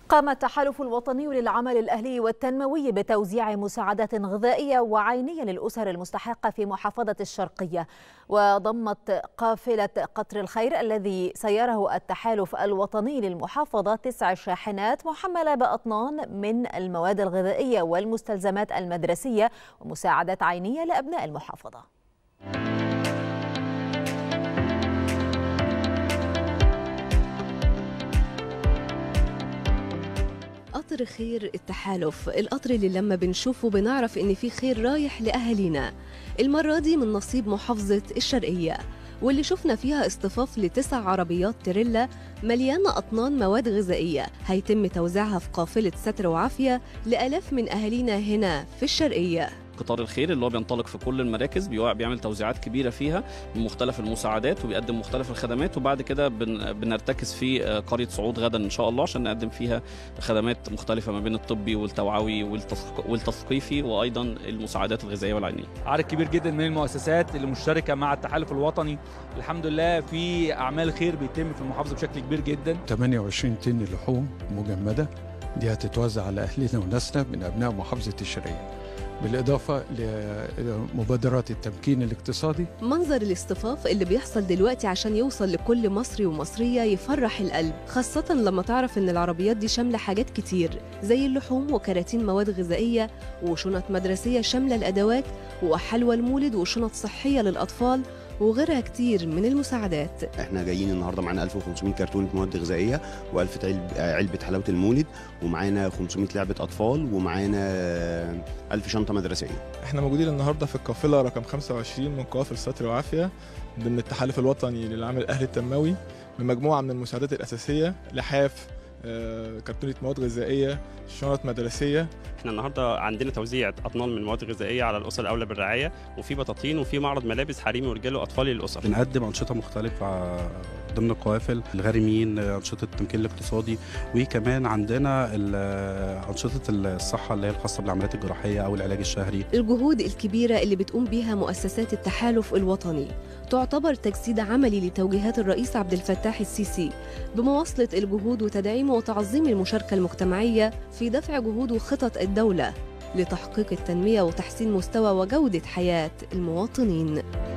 قام التحالف الوطني للعمل الأهلي والتنموي بتوزيع مساعدات غذائية وعينية للأسر المستحقة في محافظة الشرقية وضمت قافلة قطر الخير الذي سيره التحالف الوطني للمحافظة تسع شاحنات محملة بأطنان من المواد الغذائية والمستلزمات المدرسية ومساعدات عينية لأبناء المحافظة قطر خير التحالف القطر اللي لما بنشوفه بنعرف ان في خير رايح لاهالينا المره دي من نصيب محافظه الشرقيه واللي شفنا فيها اصطفاف لتسع عربيات تريلا مليانة أطنان مواد غذائية هيتم توزيعها في قافلة ستر وعافية لألاف من أهالينا هنا في الشرقية قطار الخير اللي هو بينطلق في كل المراكز بيعمل توزيعات كبيره فيها من مختلف المساعدات وبيقدم مختلف الخدمات وبعد كده بنرتكز في قريه صعود غدا ان شاء الله عشان نقدم فيها خدمات مختلفه ما بين الطبي والتوعوي والتثقيفي وايضا المساعدات الغذائيه والعينيه. عدد كبير جدا من المؤسسات اللي مشتركه مع التحالف الوطني الحمد لله في اعمال خير بيتم في المحافظه بشكل كبير جدا. 28 طن لحوم مجمده دي هتتوزع على اهلنا وناسنا من ابناء محافظه الشرقيه. بالإضافة لمبادرات التمكين الاقتصادي منظر الاصطفاف اللي بيحصل دلوقتي عشان يوصل لكل مصري ومصرية يفرح القلب خاصة لما تعرف إن العربيات دي شاملة حاجات كتير زي اللحوم وكراتين مواد غذائية وشنط مدرسية شاملة الأدوات وحلوى المولد وشنط صحية للأطفال وغيرها كتير من المساعدات احنا جايين النهارده معانا 1500 كرتونه مواد غذائيه و1000 علبه حلاوه المولد ومعانا 500 لعبه اطفال ومعانا 1000 شنطه مدرسيه احنا موجودين النهارده في القافله رقم 25 من قوافل ستر وعافيه ضمن التحالف الوطني للعمل الاهلي التنموي بمجموعه من المساعدات الاساسيه لحاف كرتونه مواد غذائيه شنط مدرسيه احنا النهارده عندنا توزيع اطنان من المواد الغذائيه على الاسر الاولى بالرعايه وفي بطاطين وفي معرض ملابس حريمي ورجال واطفال للاسر بنقدم انشطه مختلفه ضمن القوافل الغارمين انشطه التمكين الاقتصادي وكمان عندنا انشطه الصحه اللي هي الخاصه بالعمليات الجراحيه او العلاج الشهري الجهود الكبيره اللي بتقوم بها مؤسسات التحالف الوطني تعتبر تجسيد عملي لتوجيهات الرئيس عبد الفتاح السيسي بمواصله الجهود وتدعيم وتعظيم المشاركه المجتمعيه في دفع جهود وخطط الدوله لتحقيق التنميه وتحسين مستوى وجوده حياه المواطنين